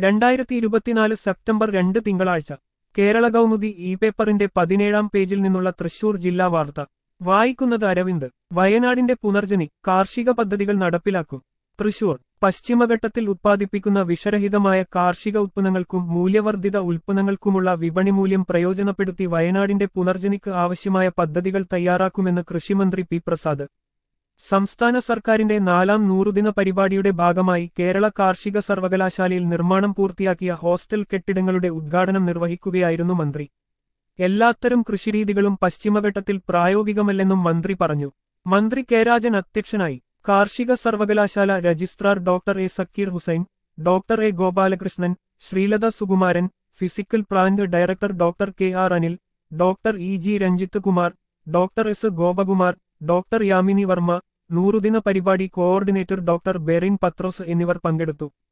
രണ്ടായിരത്തി ഇരുപത്തിനാല് സെപ്റ്റംബർ രണ്ട് തിങ്കളാഴ്ച കേരള കൗമുദി ഇ പേപ്പറിന്റെ പതിനേഴാം പേജിൽ നിന്നുള്ള തൃശൂർ ജില്ലാ വാർത്ത വായിക്കുന്നത് അരവിന്ദ് വയനാടിന്റെ പുനർജനി കാർഷിക പദ്ധതികൾ നടപ്പിലാക്കും തൃശൂർ പശ്ചിമഘട്ടത്തിൽ ഉത്പാദിപ്പിക്കുന്ന വിഷരഹിതമായ കാർഷിക ഉത്പന്നങ്ങൾക്കും മൂല്യവർദ്ധിത ഉൽപ്പന്നങ്ങൾക്കുമുള്ള വിപണി മൂല്യം പ്രയോജനപ്പെടുത്തി വയനാടിന്റെ പുനർജനിക്ക് ആവശ്യമായ പദ്ധതികൾ തയ്യാറാക്കുമെന്ന് കൃഷിമന്ത്രി പി പ്രസാദ് സംസ്ഥാന സർക്കാരിന്റെ നാലാം നൂറുദിന പരിപാടിയുടെ ഭാഗമായി കേരള കാർഷിക സർവകലാശാലയിൽ നിർമ്മാണം പൂർത്തിയാക്കിയ ഹോസ്റ്റൽ കെട്ടിടങ്ങളുടെ ഉദ്ഘാടനം നിർവഹിക്കുകയായിരുന്നു മന്ത്രി എല്ലാത്തരം കൃഷിരീതികളും പശ്ചിമഘട്ടത്തിൽ പ്രായോഗികമല്ലെന്നും മന്ത്രി പറഞ്ഞു മന്ത്രി കെ രാജൻ അധ്യക്ഷനായി കാർഷിക സർവകലാശാല registrar doctor A Zakir Hussain doctor A Gopalakrishnan Sreelatha Sukumaran physical plant director doctor K R Anil doctor E G Ranjith Kumar doctor S Gopakumar doctor Yamini Varma നൂറുദിന പരിപാടി കോഓർഡിനേറ്റർ ഡോക്ടർ ബെറിൻ പത്രോസ് എന്നിവർ പങ്കെടുത്തു